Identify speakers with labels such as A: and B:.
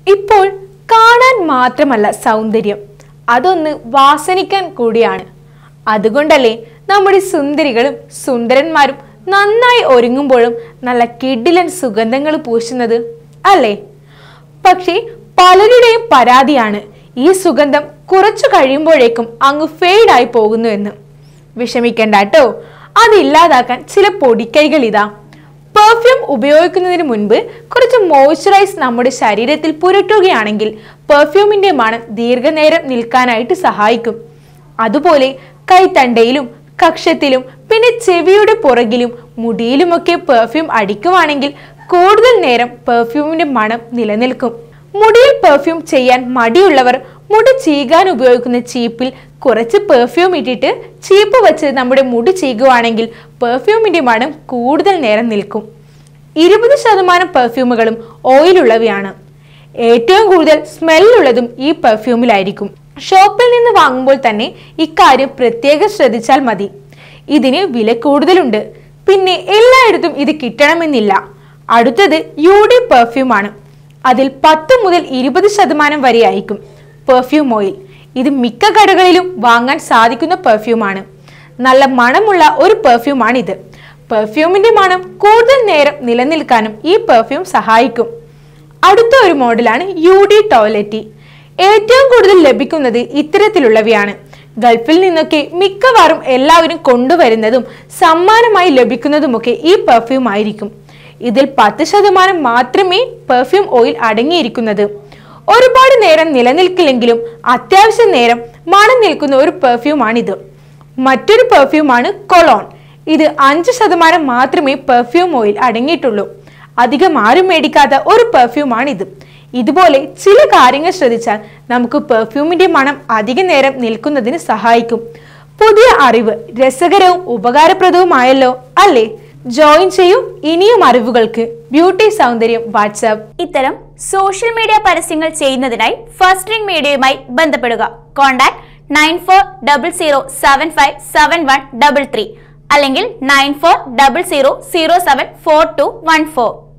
A: ഇപ്പോൾ കാണാൻ മാത്രമല്ല സൗന്ദര്യം അതൊന്ന് വാസനിക്കാൻ കൂടിയാണ് അതുകൊണ്ടല്ലേ നമ്മുടെ സുന്ദരികളും സുന്ദരന്മാരും നന്നായി ഒരുങ്ങുമ്പോഴും നല്ല കിഡിലൻ സുഗന്ധങ്ങൾ പൂശുന്നത് അല്ലേ പക്ഷേ പലരുടെയും പരാതിയാണ് ഈ സുഗന്ധം കുറച്ചു കഴിയുമ്പോഴേക്കും അങ്ങ് ഫെയ്ഡായി പോകുന്നു എന്ന് വിഷമിക്കണ്ട കേട്ടോ അതില്ലാതാക്കാൻ ചില പൊടിക്കൈകൾ ഇതാ പെർഫ്യൂം ഉപയോഗിക്കുന്നതിന് മുൻപ് കുറച്ച് മോയ്സ്ചറൈസ് നമ്മുടെ ശരീരത്തിൽ പുരട്ടുകയാണെങ്കിൽ പെർഫ്യൂമിന്റെ മണം ദീർഘനേരം നിൽക്കാനായിട്ട് സഹായിക്കും അതുപോലെ കൈത്തണ്ടയിലും കക്ഷത്തിലും പിന്നെ ചെവിയുടെ പുറകിലും മുടിയിലുമൊക്കെ പെർഫ്യൂം അടിക്കുവാണെങ്കിൽ കൂടുതൽ നേരം പെർഫ്യൂമിന്റെ മണം നിലനിൽക്കും മുടിയിൽ പെർഫ്യൂം ചെയ്യാൻ മടിയുള്ളവർ മുടി ചീകാൻ ഉപയോഗിക്കുന്ന ചീപ്പിൽ കുറച്ച് പെർഫ്യൂം ഇട്ടിട്ട് ചീപ്പ് വെച്ച് നമ്മുടെ മുടി ചീകുവാണെങ്കിൽ പെർഫ്യൂമിന്റെ മണം കൂടുതൽ നേരം നിൽക്കും ഇരുപത് ശതമാനം പെർഫ്യൂമുകളും ഓയിലുള്ളവയാണ് ഏറ്റവും കൂടുതൽ സ്മെല്ലുള്ളതും ഈ പെർഫ്യൂമിലായിരിക്കും ഷോപ്പിൽ നിന്ന് വാങ്ങുമ്പോൾ തന്നെ ഇക്കാര്യം പ്രത്യേകം ശ്രദ്ധിച്ചാൽ മതി ഇതിന് വില കൂടുതലുണ്ട് പിന്നെ എല്ലായിടത്തും ഇത് കിട്ടണമെന്നില്ല അടുത്തത് യു ഡി പെർഫ്യൂമാണ് അതിൽ പത്ത് മുതൽ ഇരുപത് ശതമാനം വരെ ആയിരിക്കും പെർഫ്യൂം ഓയിൽ ഇത് മിക്ക കടകളിലും വാങ്ങാൻ സാധിക്കുന്ന പെർഫ്യൂമാണ് നല്ല മണമുള്ള ഒരു പെർഫ്യൂമാണിത് പെർഫ്യൂമിന്റെ മണം കൂടുതൽ നേരം നിലനിൽക്കാനും ഈ പെർഫ്യൂം സഹായിക്കും അടുത്ത ഒരു മോഡലാണ് യു ഡി ടോയ്ലറ്റി ഏറ്റവും കൂടുതൽ ലഭിക്കുന്നത് ഇത്തരത്തിലുള്ളവയാണ് ഗൾഫിൽ നിന്നൊക്കെ മിക്കവാറും എല്ലാവരും കൊണ്ടുവരുന്നതും സമ്മാനമായി ലഭിക്കുന്നതുമൊക്കെ ഈ പെർഫ്യൂം ആയിരിക്കും ഇതിൽ പത്ത് ശതമാനം മാത്രമേ പെർഫ്യൂം ഓയിൽ അടങ്ങിയിരിക്കുന്നത് ഒരുപാട് നേരം നിലനിൽക്കില്ലെങ്കിലും അത്യാവശ്യം നേരം മണം നിൽക്കുന്ന ഒരു പെർഫ്യൂമാണിത് മറ്റൊരു പെർഫ്യൂമാണ് കൊളോൺ ഇത് അഞ്ച് ശതമാനം മാത്രമേ പെർഫ്യൂം ഓയിൽ അടങ്ങിയിട്ടുള്ളൂ അധികം ആരും മേടിക്കാത്ത ഒരു പെർഫ്യൂമാണിത് ഇതുപോലെ ചില കാര്യങ്ങൾ ശ്രദ്ധിച്ചാൽ നമുക്ക് പെർഫ്യൂമിന്റെ മണം അധിക നേരം നിൽക്കുന്നതിന് സഹായിക്കും പുതിയ അറിവ് രസകരവും ഉപകാരപ്രദവുമായല്ലോ അല്ലേ ജോയിൻ ചെയ്യൂ ഇനിയും അറിവുകൾക്ക് ബ്യൂട്ടി സൗന്ദര്യം വാട്സാപ്പ്
B: ഇത്തരം സോഷ്യൽ മീഡിയ പരസ്യങ്ങൾ ചെയ്യുന്നതിനായി ഫസ്റ്റ് റിംഗ് മീഡിയയുമായി ബന്ധപ്പെടുക contact nine four double zero seven five seven one double three അല്ലെങ്കിൽ nine four double zero zero seven four two one four